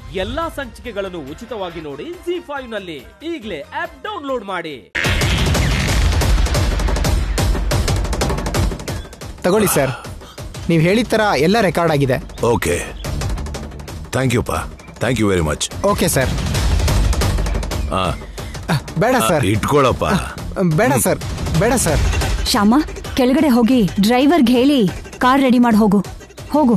ಎಲ್ಲಾ ಸಂಚಿಕೆಗಳನ್ನು ಉಚಿತವಾಗಿ ನೋಡಿ ಜಿ ಫೈವ್ ನಲ್ಲಿ ಈಗಲೇ ಆಪ್ ಡೌನ್ಲೋಡ್ ಮಾಡಿ ತಗೊಳ್ಳಿ ಸರ್ ನೀವು ಹೇಳಿದ ಥರ ಎಲ್ಲ ರೆಕಾರ್ಡ್ ಆಗಿದೆ ಓಕೆ ಥ್ಯಾಂಕ್ ಯು ಪಾ thank you very much okay sir ಹಾಂ ಅಹ್, ಬೇಡ ಸರ್ ಇಟ್ಕೊಳ್ಳಪ್ಪ ಬೇಡ ಸರ್ ಬೇಡ ಸರ್ ಶ್ಯಾಮ ಕೆಳಗಡೆ ಹೋಗಿ ಡ್ರೈವರ್ಗೆ ಹೇಳಿ ಕಾರ್ ರೆಡಿ ಮಾಡಿ ಹೋಗು ಹೋಗು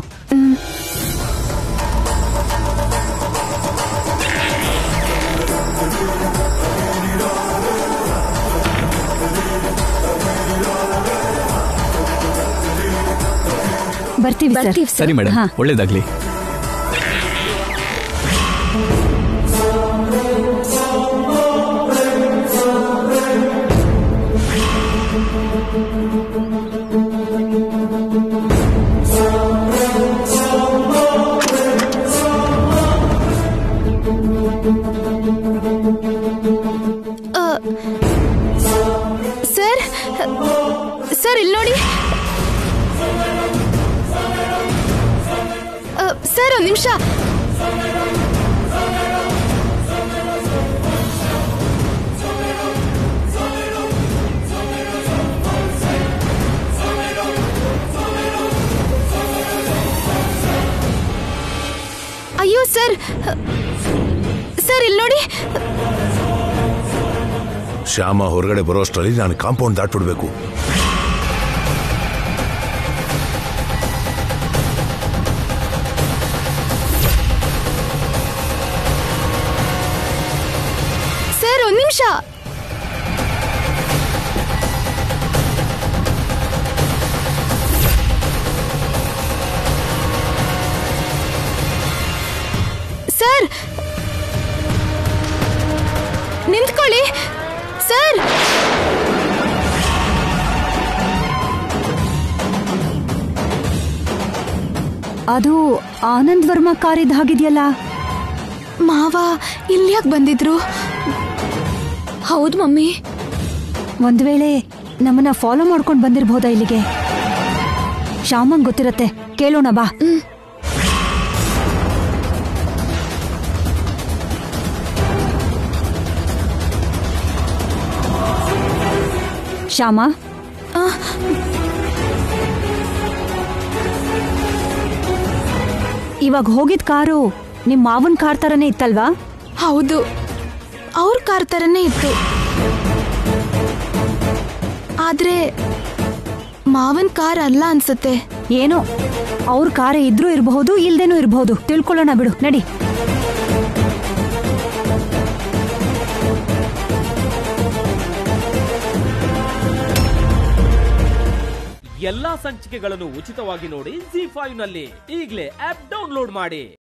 ಬರ್ತೀವಿ ಸರ್. ಬರ್ತೀವಿ ಸರಿ ಮೇಡಮ್ ಹಾ. ಒಳ್ಳೇದಾಗ್ಲಿ ಸರ್ ಸರ್ ಇಲ್ಲಿ ನೋಡಿ ಅ, ಸರ್ ಒಂದು ನಿಮಿಷ ಅಯ್ಯೋ ಸರ್ ಸರ್ ಇಲ್ಲಿ ನೋಡಿ ಶ್ಯಾಮ ಹೊರಗಡೆ ಬರೋಷ್ಟರಲ್ಲಿ ನಾನು ಕಾಂಪೌಂಡ್ ದಾಟ್ಬಿಡ್ಬೇಕು ಸರ್ ಒಂದು ನಿಮಿಷ ಸರ್ ನಿಂತ್ಕೊಳ್ಳಿ ಸರ್ ಅದು ಆನಂದ್ ವರ್ಮಾ ಕಾರ್ ಇದ್ದ ಹಾಗಿದೆಯಲ್ಲ ಮಾವ ಇಲ್ಲಿ ಯಾಕೆ ಬಂದಿದ್ರು ಹೌದು ಮಮ್ಮಿ ಒಂದ್ ವೇಳೆ ನಮ್ಮನ್ನ ಫಾಲೋ ಮಾಡ್ಕೊಂಡು ಬಂದಿರ್ಬೋದಾ ಇಲ್ಲಿಗೆ ಶ್ಯಾಮಂಗ್ ಗೊತ್ತಿರತ್ತೆ ಕೇಳೋಣ ಬಾ ಶ್ಯಾಮ ಇವಾಗ ಹೋಗಿದ್ ಕಾರು ನಿಮ್ ಮಾವನ್ ಕಾರ್ ತರನೇ ಇತ್ತಲ್ವಾ ಹೌದು ಅವ್ರ ಕಾರ್ ಥರನೇ ಇತ್ತು ಆದ್ರೆ ಮಾವನ್ ಕಾರ್ ಅಲ್ಲ ಅನ್ಸುತ್ತೆ ಏನೋ ಅವ್ರ ಕಾರೇ ಇದ್ರೂ ಇರಬಹುದು ಇಲ್ದೇನೂ ಇರಬಹುದು ತಿಳ್ಕೊಳ್ಳೋಣ ಬಿಡು ನಡಿ ಎಲ್ಲಾ ಸಂಚಿಕೆಗಳನ್ನು ಉಚಿತವಾಗಿ ನೋಡಿ ಜಿ ಫೈವ್ ನಲ್ಲಿ ಈಗಲೇ ಆಪ್ ಡೌನ್ಲೋಡ್ ಮಾಡಿ